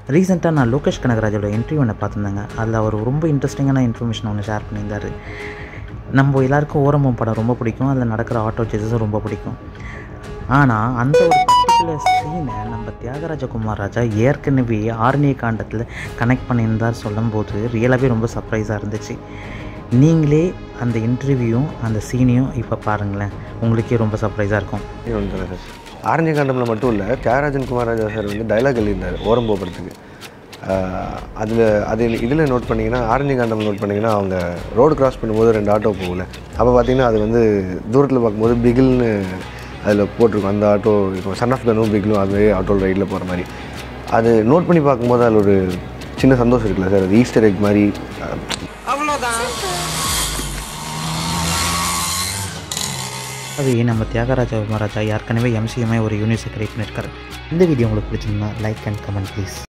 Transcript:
ரீசெண்டாக நான் லோகேஷ் கனகராஜோட இன்டர்வியூ ஒன்று பார்த்துருந்தேங்க அதில் அவர் ரொம்ப இன்ட்ரெஸ்டிங்கான இன்ஃபர்மேஷன் ஒன்று ஷேர் பண்ணியிருந்தார் நம்ம எல்லாருக்கும் ஓரம்பம் படம் ரொம்ப பிடிக்கும் அதில் நடக்கிற ஆட்டோ சேசஸும் ரொம்ப பிடிக்கும் ஆனால் அந்த ஒரு பர்டிகுலர் சீனை நம்ம தியாகராஜ குமார் ராஜா ஏற்கனவே ஆர்னிய காண்டத்தில் கனெக்ட் பண்ணியிருந்தார் சொல்லும்போது ரியலாகவே ரொம்ப சர்ப்ரைஸாக இருந்துச்சு நீங்களே அந்த இன்டர்வியூவும் அந்த சீனையும் இப்போ பாருங்களேன் உங்களுக்கே ரொம்ப சர்ப்ரைஸாக இருக்கும் இது ஒன்று தானே சார் ஆரஞ்சு காண்டமில் மட்டும் இல்லை தியாகராஜன் குமாரராஜா சார் வந்து டைலாக் எழுதியிருந்தார் ஓரம் போகிறதுக்கு அதில் அது இதில் நோட் பண்ணிங்கன்னா ஆரஞ்சு காண்டம் நோட் பண்ணிங்கன்னா அவங்க ரோடு கிராஸ் பண்ணும்போது ரெண்டு ஆட்டோ போகல அப்போ பார்த்தீங்கன்னா அது வந்து தூரத்தில் பார்க்கும்போது பிகில்னு அதில் போட்டிருக்கும் அந்த ஆட்டோ இருக்கும் சன் ஆஃப் கனும் பிகிலும் அதுவே ஆட்டோ ரைடில் போகிற மாதிரி அது நோட் பண்ணி பார்க்கும்போது அதில் ஒரு சின்ன சந்தோஷம் இருக்குல்ல சார் அது ஈஸ்டர் எக் மாதிரி அஹ், அது நம்ம தியாகராஜ குமார் ராஜா ஏற்கனவே எம்சிஎம்ஐ ஒரு யூனிவர்சிட்டி கிரியேட் பண்ணியிருக்காரு இந்த வீடியோ உங்களுக்கு பிடிச்சிருந்தா லைக் அண்ட் கமெண்ட் ப்ளீஸ்